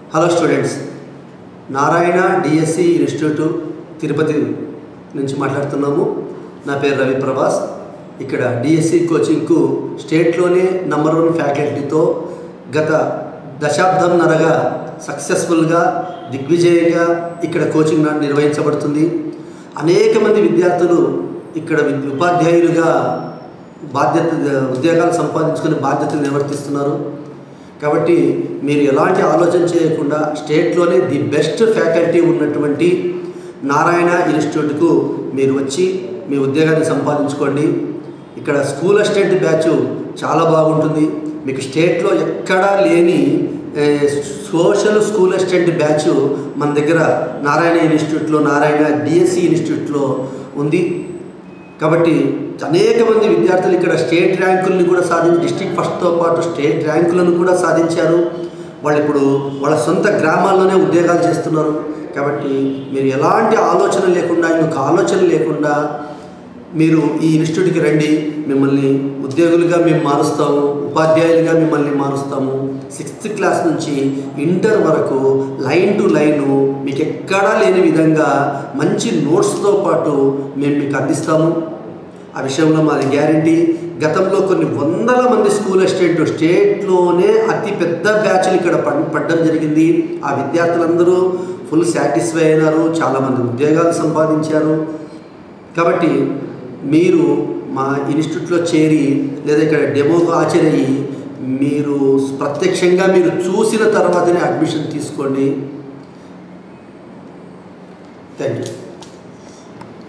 hello students Narayana DSC institute Tirupati నుంచి మాట్లాడుతున్నాము నా పేరు రవి ప్రభాస్ ఇక్కడ డిఎస్సి కోచింగ్కు స్టేట్లోనే నంబర్ వన్ ఫ్యాకల్టీతో గత దశాబ్దంన్నరగా సక్సెస్ఫుల్గా దిగ్విజయంగా ఇక్కడ కోచింగ్ నా- నిర్వహించబడుతుంది అనేక మంది విద్యార్థులు ఇక్కడ వి- ఉపాధ్యాయులుగా బాధ్యత ఉద్యోగాలు సంపాదించుకునే బాధ్యతలు నిర్వర్తిస్తున్నారు కాబట్టి మీరు ఎలాంటి ఆలోచన చేయకుండా స్టేట్లోనే ది బెస్ట్ ఫ్యాకల్టీ ఉన్నటువంటి నారాయణ ఇన్స్టిట్యూట్కు మీరు వచ్చి మీ ఉద్యోగాన్ని సంపాదించుకోండి ఇక్కడ స్కూల్ అసిస్టెంట్ బ్యాచ్ చాలా బాగుంటుంది మీకు స్టేట్లో ఎక్కడా లేని ఏ, సోషల్ స్కూల్ అసిస్టెంట్ బ్యాచ్ మన దగ్గర నారాయణ ఇన్స్టిట్యూట్లో నారాయణ డిఎస్సి ఇన్స్టిట్యూట్లో ఉంది కాబట్టి అనేక మంది విద్యార్థులు ఇక్కడ స్టేట్ ర్యాంకుల్ని కూడా సాధించి డిస్ట్రిక్ట్ ఫస్ట్తో పాటు స్టేట్ ర్యాంకులను కూడా సాధించారు వాళ్ళు ఇప్పుడు వాళ్ళ సొంత గ్రామాల్లోనే ఉద్యోగాలు చేస్తున్నారు కాబట్టి మీరు ఎలాంటి ఆలోచన లేకుండా ఇంకొక ఆలోచన లేకుండా మీరు ఈ ఇన్స్టిట్యూట్కి రండి మిమ్మల్ని ఉద్యోగులుగా మేము మారుస్తాము ఉపాధ్యాయులుగా మిమ్మల్ని మారుస్తాము సిక్స్త్ క్లాస్ నుంచి ఇంటర్ వరకు లైన్ టు లైను మీకు ఎక్కడా లేని విధంగా మంచి నోట్స్తో పాటు మేము మీకు అందిస్తాము ఆ విషయంలో మాది గ్యారంటీ గతంలో కొన్ని వందల మంది స్కూల్ అసిస్టెంట్ స్టేట్లోనే అతి పెద్ద బ్యాచ్లు ఇక్కడ పడ్ పడ్డం జరిగింది ఆ విద్యార్థులందరూ ఫుల్ సాటిస్ఫై అయినారు చాలామంది ఉద్యోగాలు సంపాదించారు కాబట్టి మీరు మా ఇన్స్టిట్యూట్లో చేరి లేదా ఇక్కడ డెమోకు హాజరయ్యి మీరు ప్రత్యక్షంగా మీరు చూసిన తర్వాతనే అడ్మిషన్ తీసుకోండి థ్యాంక్ యూ